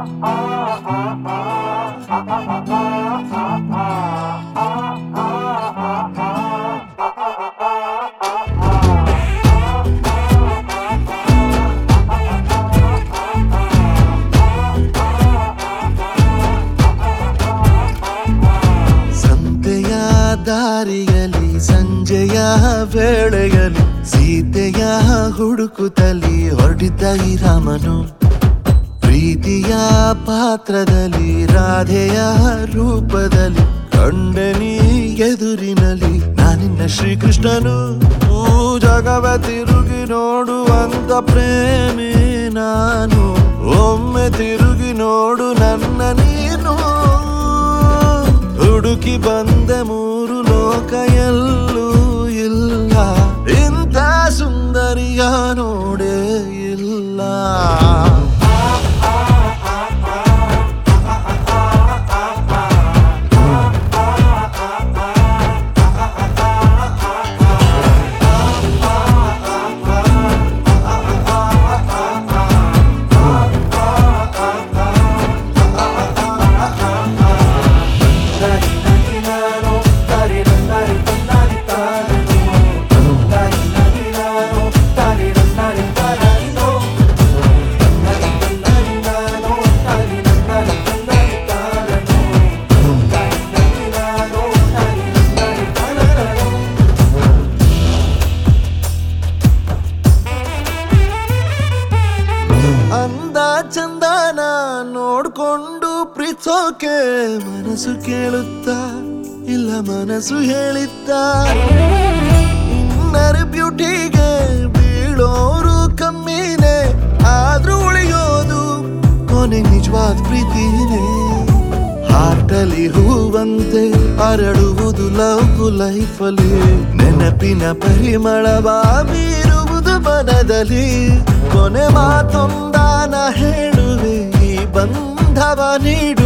ಸಂತೆಯ ದಾರಿಯಲಿ ಸಂಜೆಯ ವೇಳೆಯಲಿ ಸೀತೆಯ ಹುಡುಕುತ್ತಲಿ ಹೊರಟಿದ್ದ ಈ ರಾಮನು ಪ್ರೀತಿಯ ಪಾತ್ರದಲ್ಲಿ ರಾಧೆಯ ರೂಪದಲ್ಲಿ ಕಂಡನಿ ಎದುರಿನಲ್ಲಿ ನಾನಿನ್ನ ಶ್ರೀಕೃಷ್ಣನು ಊ ಜಗವ ತಿರುಗಿ ನೋಡುವಂತ ಪ್ರೇಮಿ ನಾನು ಒಮ್ಮೆ ತಿರುಗಿ ನೋಡು ನನ್ನ ನೀನು ಹುಡುಕಿ ಬಂದೆ ಮೂರು ಲೋಕ ಎಲ್ಲೂ ಇಲ್ಲ ಇಂಥ ಸುಂದರಿಯ ನೋಡೇ ಇಲ್ಲ ಅಂದ ಚಂದನ ನೋಡ್ಕೊಂಡು ಪ್ರೀತಿಸೋಕೆ ಮನಸ್ಸು ಕೇಳುತ್ತಾ ಇಲ್ಲ ಮನಸ್ಸು ಹೇಳಿದ್ದ ಇನ್ನರ್ ಬ್ಯೂಟಿಗೆ ಬೀಳೋರು ಕಮ್ಮಿನೇ ಆದ್ರೂ ಉಳಿಯೋದು ಕೊನೆ ನಿಜವಾದ ಪ್ರೀತಿನೇ ಹಾರ್ಟಲ್ಲಿ ಹೂವಂತೆ ಅರಳುವುದು ಲವ್ ಲೈಫಲ್ಲಿ ನೆನಪಿನ ಪರಿಮಳವ ಬೀರುವುದು ಮನದಲ್ಲಿ ಕೊನೆ ಮಾತೊಂದಾನ ಹೇಳುವೆ ಈ ಬಂಧವ ನೀಡು